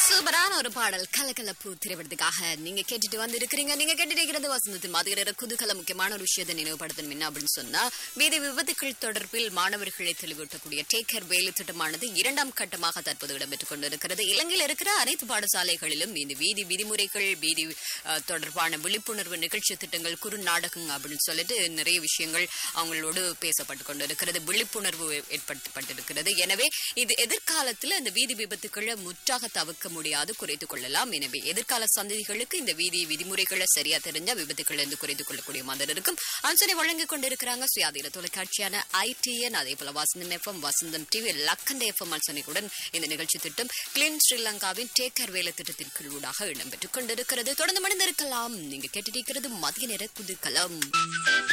சூப்பரான ஒரு பாடல் கலகலப்பு திரைப்படத்துக்காக நீங்க கேட்டுட்டு வந்து இருக்கிறீங்க நீங்க கேட்டுட்டு இருக்கிறது வசந்தத்தின் மாதிரி குதூகல முக்கியமான ஒரு விஷயத்தை நினைவுபடுத்தணும் என்ன அப்படின்னு சொன்னா வீதி விபத்துக்கள் தொடர்பில் மாணவர்களை தெளிவூட்டக்கூடிய டேக் கேர் வேலை திட்டமானது இரண்டாம் கட்டமாக தற்போது இடம்பெற்றுக் கொண்டிருக்கிறது இலங்கையில் இருக்கிற அனைத்து பாடசாலைகளிலும் இந்த வீதி விதிமுறைகள் வீதி அஹ், தொடர்பான விழிப்புணர்வு நிகழ்ச்சி திட்டங்கள் குறு நாடகம் அப்படின்னு சொல்லிட்டு நிறைய விஷயங்கள் அவங்களோடு பேசப்பட்டு கொண்டிருக்கிறது விழிப்புணர்வு ஏற்படுத்தப்பட்டிருக்கிறது எனவே இது எதிர்காலத்தில் இந்த வீதி விபத்துக்களை முற்றாக தவிர்க்க முடியாது குறைத்துக் கொள்ளலாம் எனவே எதிர்கால சந்ததிகளுக்கு இந்த வீதி விதிமுறைகளை சரியா தெரிஞ்ச விபத்துக்கள் இருந்து குறைத்துக் கொள்ளக்கூடிய மாதிரி இருக்கும் ஆன்சனை வழங்கிக் கொண்டிருக்கிறாங்க சுயாதீன தொலைக்காட்சியான ஐடிஎன் அதே போல வசந்தம் எஃப்எம் வசந்தம் டிவி லக்கண்ட எஃப்எம் ஆன்சனையுடன் இந்த நிகழ்ச்சி திட்டம் கிளீன் ஸ்ரீலங்காவின் டேக் கேர் வேலை திட்டத்தின் கீழூடாக இடம்பெற்றுக் கொண்டிருக்கிறது தொடர்ந்து மணிந்திருக்கலாம் நீங்க கேட்டிருக்கிறது மதிய நேர குதூகலம்